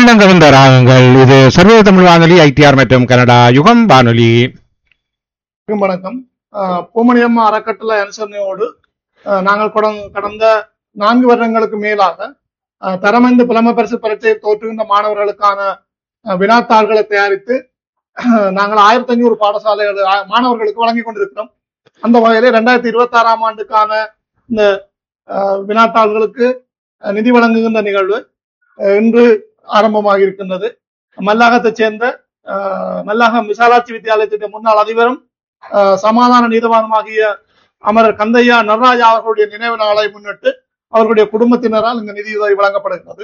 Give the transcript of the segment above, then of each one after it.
உள்ளம் கவிழ்ந்த ராகங்கள் இது சர்வ தமிழ் வானொலி ஐடிஆர் மற்றும் கனடா யுகம் வானொலி வணக்கம், வணக்கம் ஆஹ் பூமணியம்மா அறக்கட்டளை அனுசரணையோடு ஆஹ் நாங்கள் கடந்த கடந்த நான்கு வருடங்களுக்கு மேலாக ஆஹ் தரமைந்து புலமை பரிசு பரீட்சையில் தோற்றுகின்ற மாணவர்களுக்கான ஆஹ் வினாத்தாள்களை தயாரித்து ஆஹ் நாங்கள் ஆயிரத்தி ஐநூறு பாடசாலைகள் ஆ- மாணவர்களுக்கு வழங்கி கொண்டிருக்கிறோம் அந்த வகையிலே ரெண்டாயிரத்தி இருபத்தி ஆறாம் ஆண்டுக்கான இந்த ஆஹ் வினாத்தாள்களுக்கு ஆஹ் நிதி வழங்குகின்ற நிகழ்வு ஆஹ் இன்று ஆரம்பமாக இருக்கின்றது மல்லாகத்தைச் சேர்ந்த ஆஹ் மல்லாகம் விசாலாட்சி வித்தியாலயத்தின் முன்னாள் அதிபரும் ஆஹ் சமாதான நீதவானுமாகிய அமரர் கந்தையா நடராஜா அவர்களுடைய நினைவு நாளை முன்னிட்டு அவர்களுடைய குடும்பத்தினரால் இந்த நிதியுதவி வழங்கப்படுகிறது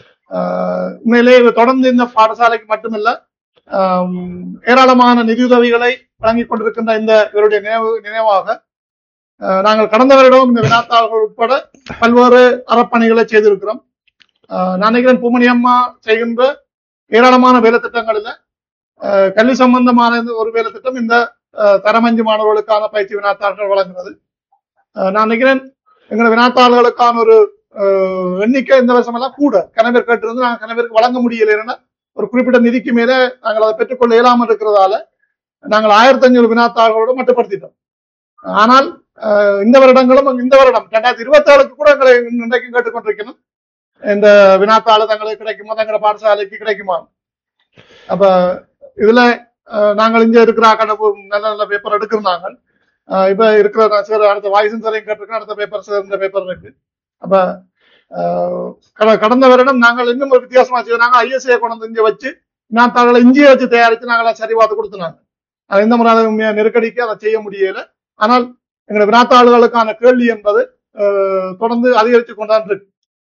ஆஹ் உண்மையிலே இது தொடர்ந்து இந்த பாடசாலைக்கு மட்டுமல்ல ஆம், ஏராளமான நிதியுதவிகளை வழங்கிக் கொண்டிருக்கின்ற இந்த இவருடைய நினைவு நினைவாக ஆஹ் நாங்கள் கடந்த வருடம் இந்த வினாத்தாள்கள் உட்பட பல்வேறு அறப்பணிகளை செய்திருக்கிறோம் ஆஹ் நான் நினைக்கிறேன் பூமணியம்மா செய்கின்ற ஏராளமான வேலை திட்டங்களில் ஆஹ் கல்வி சம்பந்தமான இந்த ஒரு வேலை திட்டம் இந்த ஆஹ் தரமஞ்சு மாணவர்களுக்கான பயிற்சி வினாத்தாள்கள் வழங்குகிறது ஆஹ் நான் நினைக்கிறேன் எங்களோட வினாத்தாள்களுக்கான ஒரு ஆஹ் எண்ணிக்கை இந்த வருஷம் எல்லாம் கூட கணவர் கேட்டிருந்து நாங்கள் கணவருக்கு வழங்க முடியலைன்னா ஒரு குறிப்பிட்ட நிதிக்கு மேலே நாங்கள் அதை பெற்றுக்கொள்ள இயலாமல் இருக்கிறதால நாங்கள் ஆயிரத்தி ஐநூறு வினாத்தாள்களோடு மட்டுப்படுத்திட்டோம் ஆனால் ஆஹ் இந்த வருடங்களும் இந்த வருடம் ரெண்டாயிரத்தி இருபத்தி ஏழுக்கு கூட எங்களை இன்றைக்கும் கேட்டுக்கொண்டிருக்கணும் இந்த வினாத்தாள் தங்களுக்கு கிடைக்குமா தங்களோட பாடசாலைக்கு கிடைக்குமா அப்ப இதுல அஹ், நாங்கள் இங்க இருக்கிற கணக்கு நல்ல நல்ல பேப்பர் எடுக்கிறாங்க இப்ப இருக்கிற நான் சார் அடுத்த வாய்ஸும் சாரையும் கேட்டிருக்கேன் அடுத்த பேப்பர் சார் இந்த பேப்பர் இருக்கு அப்ப அஹ், கட- கடந்த வருடம் நாங்கள் இன்னும் ஒரு வித்தியாசமா செய்வோம் நாங்கள் ஐஎஸ்ஏ கொண்டு வந்து இங்க வச்சு வினாத்தாள்களை இஞ்சியை வச்சு தயாரித்து நாங்கள் சரி பார்த்து கொடுத்துனாங்க அது இந்த முறை உண்மையா நெருக்கடிக்கு அதை செய்ய முடியல ஆனால் எங்களுடைய வினாத்தாள்களுக்கான கேள்வி என்பது அஹ், தொடர்ந்து அதிகரித்து கொண்டான் இருக்கு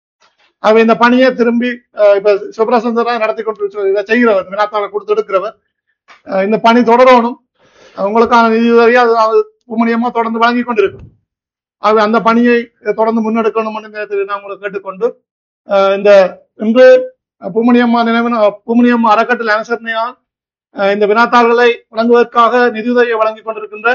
அவ இந்த பணியை திரும்பி அஹ், இப்ப சுப்ரசுந்தரா நடத்தி கொண்டு இதை செய்கிறவர் வினாத்தாளை கொடுத்து எடுக்கிறவர் அஹ், இந்த பணி தொடரணும் உங்களுக்கான நிதி உதவி அது அது மும்முரியமா தொடர்ந்து வழங்கி கொண்டிருக்கும் ஆகவே அந்த பணியை தொடர்ந்து முன்னெடுக்கணும் என்று நேரத்தில் நான் உங்களை கேட்டுக்கொண்டு அஹ், இந்த இன்று பூமணியம்மா நினைவு பூமணியம்மா அறக்கட்டளை அனுசரணையால் அஹ், இந்த வினாத்தாள்களை வழங்குவதற்காக நிதியுதவியை வழங்கி கொண்டிருக்கின்ற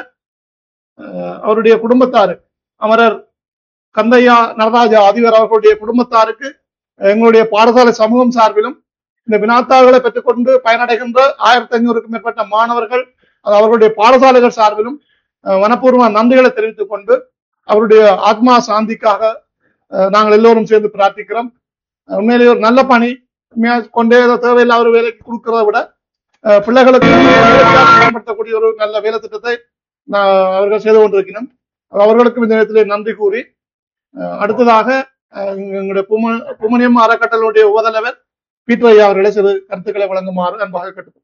அஹ், அவருடைய குடும்பத்தாரு அமரர் கந்தையா நடராஜா அதிபர் அவர்களுடைய குடும்பத்தாருக்கு எங்களுடைய பாடசாலை சமூகம் சார்பிலும் இந்த வினாத்தாள்களை பெற்றுக்கொண்டு பயனடைகின்ற ஆயிரத்தி ஐநூறுக்கும் மேற்பட்ட மாணவர்கள் அது அவர்களுடைய பாடசாலைகள் சார்பிலும் அஹ், மனப்பூர்வ நன்றிகளை தெரிவித்துக் கொண்டு அவருடைய ஆத்மா சாந்திக்காக அஹ், நாங்கள் எல்லோரும் சேர்ந்து பிரார்த்திக்கிறோம் அஹ், உண்மையிலேயே ஒரு நல்ல பணி உண்மையா கொண்டே ஏதோ தேவையில்லாத ஒரு வேலைக்கு கொடுக்கிறத விட அஹ், பிள்ளைகளுக்கு பயன்படுத்தக்கூடிய ஒரு நல்ல வேலை திட்டத்தை நான் அவர்கள் செய்து கொண்டிருக்கிறோம் அவர்களுக்கும் இந்த நேரத்திலே நன்றி கூறி அஹ், அடுத்ததாக அஹ், எங்களுடைய பும- புமணியம் அறக்கட்டளுடைய உபதலைவர் பீட்டர் ஐயா அவர்களை சிறு கருத்துக்களை வழங்குமாறு அன்பாக கேட்டுக்கொள்கிறேன்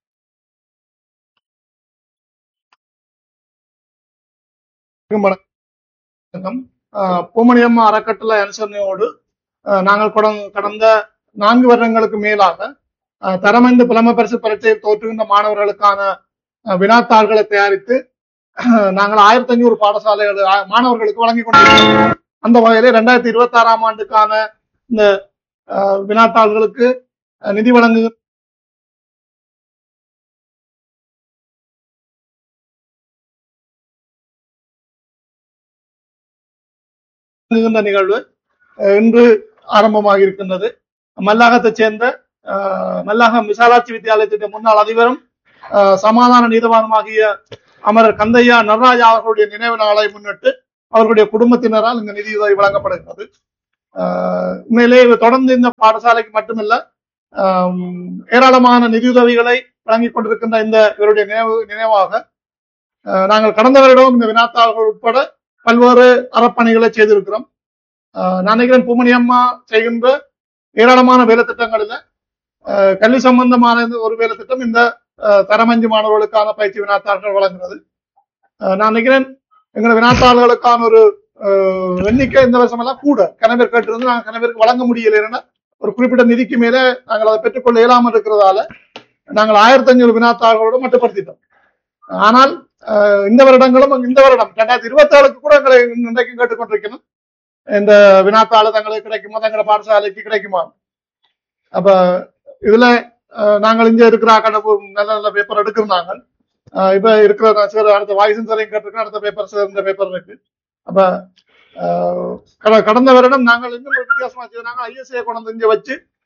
வணக்கம் அஹ், பூமணியம்மா அறக்கட்டளை அனுசரணையோடு அஹ், நாங்கள் கடந்த கடந்த நான்கு வருடங்களுக்கு மேலாக அஹ், தரமைந்து புலமை பரிசு பரீட்சையில் தோற்றுகின்ற மாணவர்களுக்கான அஹ், வினாத்தாள்களை தயாரித்து அஹ், நாங்கள் ஆயிரத்தி ஐநூறு பாடசாலைகள் ஆ- மாணவர்களுக்கு வழங்கி கொண்டிருக்கிறோம் அந்த வகையிலே ரெண்டாயிரத்தி இருபத்தி ஆறாம் ஆண்டுக்கான இந்த அஹ், வினாத்தாள்களுக்கு அஹ், நிதி வழங்கு வழங்குகின்ற நிகழ்வு அஹ், இன்று ஆரம்பமாக இருக்கின்றது மல்லாகத்தைச் சேர்ந்த அஹ், மல்லாகம் விசாலாட்சி வித்தியாலயத்தின் முன்னாள் அதிபரும் அஹ், சமாதான நீதவானுமாகிய அமரர் கந்தையா நடராஜா அவர்களுடைய நினைவு நாளை முன்னிட்டு அவர்களுடைய குடும்பத்தினரால் இந்த நிதியுதவி வழங்கப்படுகிறது ஆஹ் உண்மையிலே இது தொடர்ந்து இந்த பாடசாலைக்கு மட்டுமல்ல ஆம், ஏராளமான நிதியுதவிகளை வழங்கிக் கொண்டிருக்கின்ற இந்த இவருடைய நினைவு நினைவாக ஆஹ் நாங்கள் கடந்த வருடம் இந்த வினாத்தாள்கள் உட்பட பல்வேறு அறப்பணிகளை செய்திருக்கிறோம் ஆஹ் நான் நினைக்கிறேன் பூமணியம்மா செய்கின்ற ஏராளமான வேலை திட்டங்களில் ஆஹ் கல்வி சம்பந்தமான இந்த ஒரு வேலை திட்டம் இந்த ஆஹ் தரமஞ்சு மாணவர்களுக்கான பயிற்சி வினாத்தாள்கள் வழங்குகிறது ஆஹ் நான் நினைக்கிறேன் எங்களோட வினாத்தாள்களுக்கான ஒரு ஆஹ் எண்ணிக்கை இந்த வருஷம் எல்லாம் கூட கணவர் கேட்டிருந்து நாங்கள் கணவருக்கு வழங்க முடியலைன்னா ஒரு குறிப்பிட்ட நிதிக்கு மேலே நாங்கள் அதை பெற்றுக்கொள்ள இயலாமல் இருக்கிறதால நாங்கள் ஆயிரத்தி ஐநூறு வினாத்தாள்களோடு மட்டுப்படுத்திட்டோம் ஆனால் ஆஹ் இந்த வருடங்களும் இந்த வருடம் ரெண்டாயிரத்தி இருபத்தி ஏழுக்கு கூட எங்களை இன்றைக்கும் கேட்டுக்கொண்டிருக்கணும் இந்த வினாத்தாள் தங்களுக்கு கிடைக்குமா தங்களோட பாடசாலைக்கு கிடைக்குமா அப்ப இதுல ஆஹ் நாங்கள் இங்க இருக்கிற கணக்கு நல்ல நல்ல பேப்பர் எடுக்கிறாங்க இப்ப இருக்கிற நான் சார் அடுத்த வாய்ஸும் சாரையும் கேட்டிருக்கேன் அடுத்த பேப்பர் சார் இந்த பேப்பர் இருக்கு அப்ப ஆஹ் கட- கடந்த வருடம் நாங்கள் இன்னும் ஒரு வித்தியாசமா செய்தோம் நாங்கள் ஐஎஸ்ஏ கொண்டு வந்து இங்க வச்சு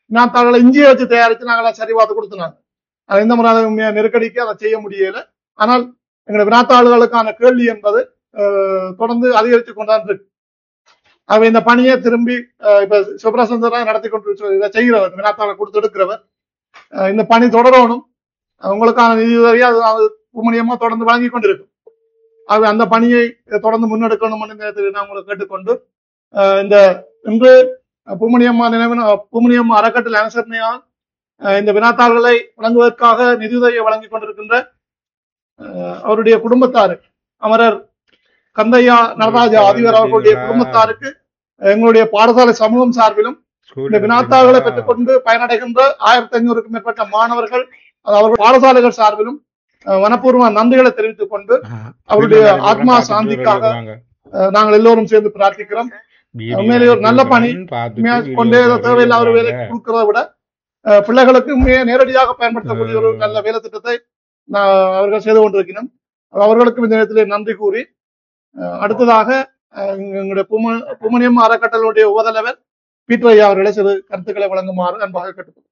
வினாத்தாள்களை இஞ்சியை வச்சு தயாரித்து நாங்கள் சரி பார்த்து கொடுத்துனாங்க அது இந்த முறை அதை உண்மையா நெருக்கடிக்கு அதை செய்ய முடியல ஆனால் எங்களுடைய வினாத்தாள்களுக்கான கேள்வி என்பது அஹ், தொடர்ந்து அதிகரித்து கொண்டான் இருக்கு அவ இந்த பணியை திரும்பி அஹ், இப்ப சிவபிரசந்தரா நடத்தி கொண்டு இதை செய்கிறவர் வினாத்தாளை கொடுத்து எடுக்கிறவர் அஹ், இந்த பணி தொடரணும் அஹ், உங்களுக்கான நிதி உதவி அது அது மூலியமா தொடர்ந்து வழங்கி கொண்டிருக்கும் ஆகவே அந்த பணியை தொடர்ந்து முன்னெடுக்கணும் என்று இந்த நேரத்தில் நான் உங்களை கேட்டுக்கொண்டு அஹ், இந்த இன்று பூமணியம்மா நினைவு பூமணியம்மா அறக்கட்டளை அனுசரணையால் அஹ், இந்த வினாத்தாள்களை வழங்குவதற்காக நிதியுதவியை வழங்கி கொண்டிருக்கின்ற அஹ், அவருடைய குடும்பத்தாரு அமரர் கந்தையா நடராஜா அதிபர் அவர்களுடைய குடும்பத்தாருக்கு எங்களுடைய பாடசாலை சமூகம் சார்பிலும் இந்த வினாத்தாள்களை பெற்றுக்கொண்டு பயனடைகின்ற ஆயிரத்தி ஐநூறுக்கும் மேற்பட்ட மாணவர்கள் அது அவர்கள் பாடசாலைகள் சார்பிலும் அஹ், மனப்பூர்வ நன்றிகளை தெரிவித்துக் கொண்டு அவருடைய ஆத்மா சாந்திக்காக அஹ், நாங்கள் எல்லோரும் சேர்ந்து பிரார்த்திக்கிறோம் உண்மையிலேயே ஒரு நல்ல பணி. உண்மையா கொண்டே ஏதோ தேவையில்லாத ஒரு வேலை கொடுக்கிறத விட அஹ், பிள்ளைகளுக்கு உண்மையை நேரடியாக பயன்படுத்தக்கூடிய ஒரு நல்ல வேலை திட்டத்தை நான் அவர்கள் செய்து கொண்டிருக்கிறோம் அவர்களுக்கும் இந்த நேரத்திலே நன்றி கூறி அஹ், அடுத்ததாக அஹ், எங்களுடைய பும புமணியம் அறக்கட்டளுடைய உபதலைவர் பீட்டர் ஐயா அவர்களை சிறு கருத்துக்களை வழங்குமாறு அன்பாக கேட்டுக்கொள்கிறேன்